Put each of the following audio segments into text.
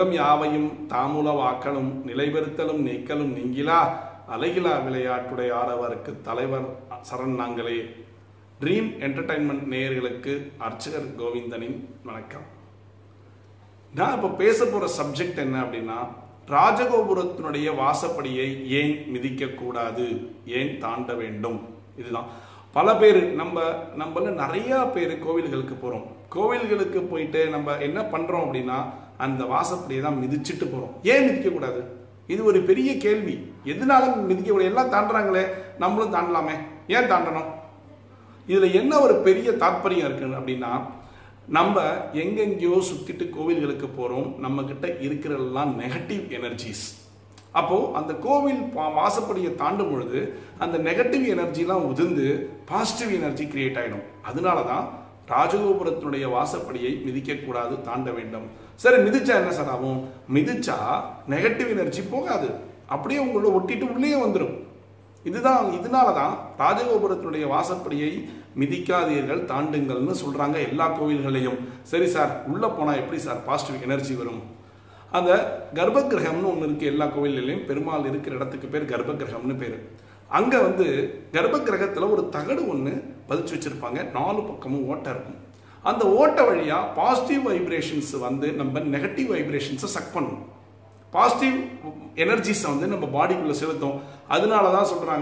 உலகம் யாவையும் தாமுல வாக்கலும் நிலைபெறுத்தலும் நீக்கலும் நீங்கிலா அழகிலா விளையாட்டுடைய ஆடவருக்கு தலைவர் சரண் நாங்களே ட்ரீம் என்டர்டைன்மெண்ட் நேயர்களுக்கு அர்ச்சகர் கோவிந்தனின் வணக்கம் நான் இப்போ பேச போகிற சப்ஜெக்ட் என்ன அப்படின்னா ராஜகோபுரத்தினுடைய வாசப்படியை ஏன் மிதிக்கக்கூடாது ஏன் தாண்ட வேண்டும் இதுதான் பல பேர் நம்ம நம்மள நிறைய பேர் கோவில்களுக்கு போகிறோம் கோவில்களுக்கு போயிட்டு நம்ம என்ன பண்ணுறோம் அப்படின்னா அந்த வாசப்படியை தான் மிதிச்சிட்டு போகிறோம் ஏன் மிதிக்கக்கூடாது இது ஒரு பெரிய கேள்வி எதனால மிதிக்க எல்லாம் தாண்டுறாங்களே நம்மளும் தாண்டலாமே ஏன் தாண்டணும் இதில் என்ன ஒரு பெரிய தாற்பயம் இருக்கு அப்படின்னா நம்ம எங்கெங்கேயோ சுத்திட்டு கோவில்களுக்கு போகிறோம் நம்ம கிட்ட இருக்கிறதெல்லாம் நெகட்டிவ் எனர்ஜிஸ் அப்போ அந்த கோவில் பா- வாசப்படியை தாண்டும் பொழுது அந்த நெகட்டிவ் எனர்ஜிலாம் உதிர்ந்து பாசிட்டிவ் எனர்ஜி கிரியேட் ஆகிடும் அதனால தான் ராஜகோபுரத்தினுடைய வாசப்படியை மிதிக்கக்கூடாது தாண்ட வேண்டும் சரி மிதிச்சா என்ன சார் ஆகும் மிதிச்சா நெகட்டிவ் எனர்ஜி போகாது அப்படியே உங்களோட ஒட்டிட்டு உள்ளே வந்துடும் இதுதான் இதனால தான் ராஜகோபுரத்தினுடைய வாசப்படியை மிதிக்காதீர்கள் தாண்டுங்கள்னு சொல்றாங்க எல்லா கோவில்களையும் சரி சார் உள்ள போனா எப்படி சார் பாசிட்டிவ் எனர்ஜி வரும் அந்த கர்ப்பகிரகம்னு ஒன்று இருக்கு எல்லா கோவில்லையும் பெருமாள் இருக்கிற இடத்துக்கு பேர் கர்ப்பகிரகம்னு பேர் அங்க வந்து கர்ப்பகிரகத்துல ஒரு தகடு ஒன்று பதிச்சு வச்சிருப்பாங்க நாலு பக்கமும் ஓட்டை இருக்கும் அந்த ஓட்டை வழியா பாசிட்டிவ் வைப்ரேஷன்ஸ் வந்து நம்ம நெகட்டிவ் வைப்ரேஷன்ஸை சக் பண்ணும் பாசிட்டிவ் எனர்ஜிஸை வந்து நம்ம பாடிக்குள்ளே செலுத்தும் அதனால தான் சொல்கிறாங்க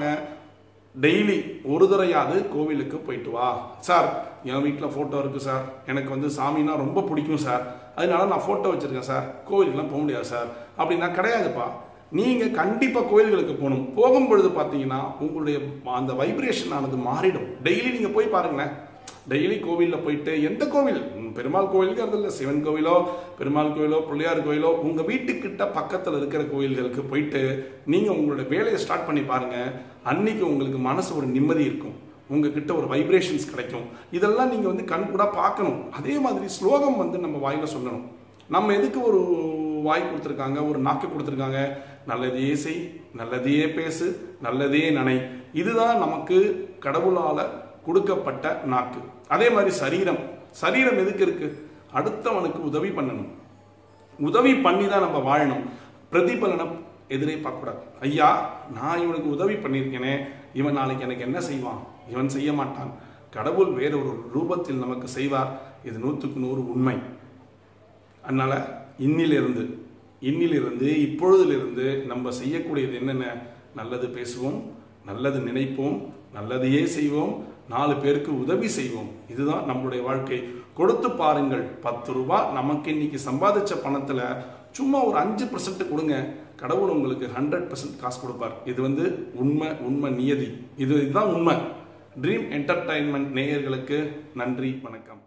டெய்லி ஒரு தடையாவது கோவிலுக்கு போயிட்டு வா சார் என் வீட்டில் ஃபோட்டோ இருக்குது சார் எனக்கு வந்து சாமினா ரொம்ப பிடிக்கும் சார் அதனால நான் ஃபோட்டோ வச்சுருக்கேன் சார் கோவிலுக்குலாம் போக முடியாது சார் அப்படின்னா கிடையாதுப்பா நீங்கள் கண்டிப்பாக கோயில்களுக்கு போகணும் போகும் பொழுது பார்த்தீங்கன்னா உங்களுடைய அந்த வைப்ரேஷன் ஆனது மாறிடும் டெய்லி நீங்கள் போய் பாருங்களேன் டெய்லி கோவிலில் போயிட்டு எந்த கோவில் ம், பெருமாள் கோவிலுங்கிறது இல்லை சிவன் கோவிலோ பெருமாள் கோவிலோ பிள்ளையார் கோவிலோ உங்கள் வீட்டுக்கிட்ட பக்கத்தில் இருக்கிற கோயில்களுக்கு போயிட்டு நீங்கள் உங்களோட வேலையை ஸ்டார்ட் பண்ணி பாருங்க அன்னைக்கு உங்களுக்கு மனசு ஒரு நிம்மதி இருக்கும் உங்ககிட்ட ஒரு வைப்ரேஷன்ஸ் கிடைக்கும் இதெல்லாம் நீங்கள் வந்து கண் கூட பார்க்கணும் அதே மாதிரி ஸ்லோகம் வந்து நம்ம வாயில சொல்லணும் நம்ம எதுக்கு ஒரு வாய் கொடுத்துருக்காங்க ஒரு நாக்கு கொடுத்துருக்காங்க நல்லதையே செய் நல்லதையே பேசு நல்லதே நனை இதுதான் நமக்கு கடவுளால கொடுக்கப்பட்ட நாக்கு அதே மாதிரி சரீரம் சரீரம் எதுக்கு இருக்கு அடுத்தவனுக்கு உதவி பண்ணணும் உதவி பண்ணி தான் நம்ம வாழணும் பிரதிபலனை எதிரே பார்க்கக்கூடாது ஐயா நான் இவனுக்கு உதவி பண்ணியிருக்கேனே இவன் நாளைக்கு எனக்கு என்ன செய்வான் இவன் செய்ய மாட்டான் கடவுள் வேற ஒரு ரூபத்தில் நமக்கு செய்வார் இது நூற்றுக்கு நூறு உண்மை அதனால இன்னிலிருந்து இன்னிலிருந்து இப்பொழுதிலிருந்து நம்ம செய்யக்கூடியது என்னென்ன நல்லது பேசுவோம் நல்லது நினைப்போம் நல்லதையே செய்வோம் நாலு பேருக்கு உதவி செய்வோம் இதுதான் நம்மளுடைய வாழ்க்கை கொடுத்து பாருங்கள் பத்து ரூபாய் நமக்கு இன்னைக்கு சம்பாதிச்ச பணத்துல சும்மா ஒரு அஞ்சு பர்சன்ட் கொடுங்க கடவுள் உங்களுக்கு ஹண்ட்ரட் பர்சன்ட் காசு கொடுப்பார் இது வந்து உண்மை உண்மை நியதி இது இதுதான் உண்மை ட்ரீம் என்டர்டைன்மெண்ட் நேயர்களுக்கு நன்றி வணக்கம்